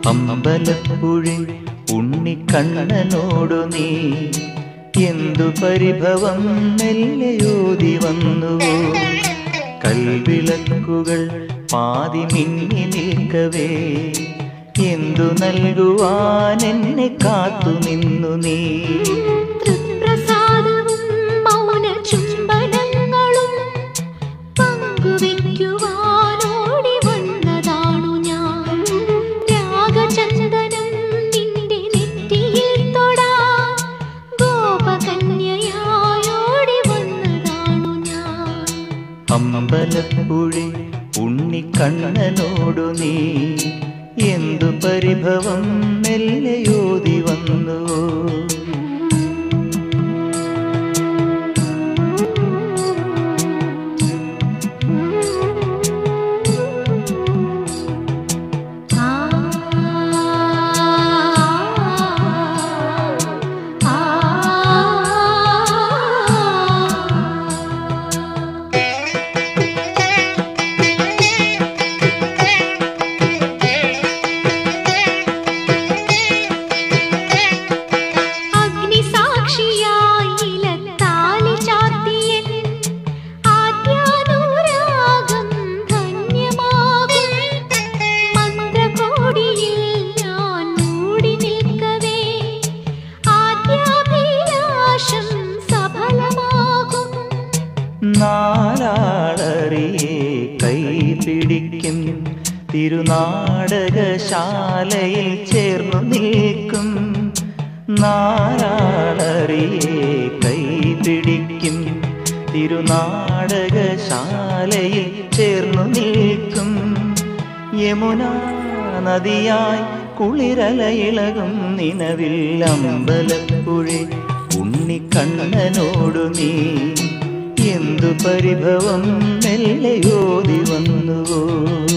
അമ്പലപ്പുഴി ഉണ്ണിക്കണ്ണനോടു നീ എന്തു പരിഭവം മെല്ലയോതി വന്നുവോ കൽവിളക്കുകൾ പാതി മിന്നി നിൽക്കവേ എന്തു നൽകുവാൻ എന്നെ കാത്തു നിന്നു നീ തൃപ്രസാദവും മൗന ചുംബനങ്ങളും പങ്കുവെക്കുവാനോടി വന്നതാണു ഞാൻ രാഗചന്ദനം നിന്റെ നെറ്റിയിൽ തൊടാ ഗോപകന്യയായോടി വന്നതാണു ഞാൻ അമ്പലപ്പുഴി ഉണ്ണിക്കണ്ണനോടു നീ എന്തു പരിഭവം മെല്ലയോതി വന്നുവോ ആ ആ അഗ്നിസാക്ഷിയായി ഇലത്താലി ചാർത്തിയൻ ആദ്യാനുരാഗം ധന്യമാകും മന്ത്രകോടിയിൽ ഞാൻ മൂടി നിൽക്കവേ ആദ്യാഭിലാഷം സഫലമാകും നാലാളറിയെ കൈ പിടിക്കും തിരുനാടകശാലയിൽ ചേർന്നു നിൽക്കും നാലാളറിയെ കൈ പിടിക്കും തിരുനാടകശാലയിൽ ചേർന്നു നിൽക്കും യമുന നദിയായി കുളിരലയിളകും നിലവിൽ അമ്പലപ്പുഴി ഉണ്ണിക്കണ്ണനോടു നീ എന്തു പരിഭവം മെല്ലയോതി വന്നുവോ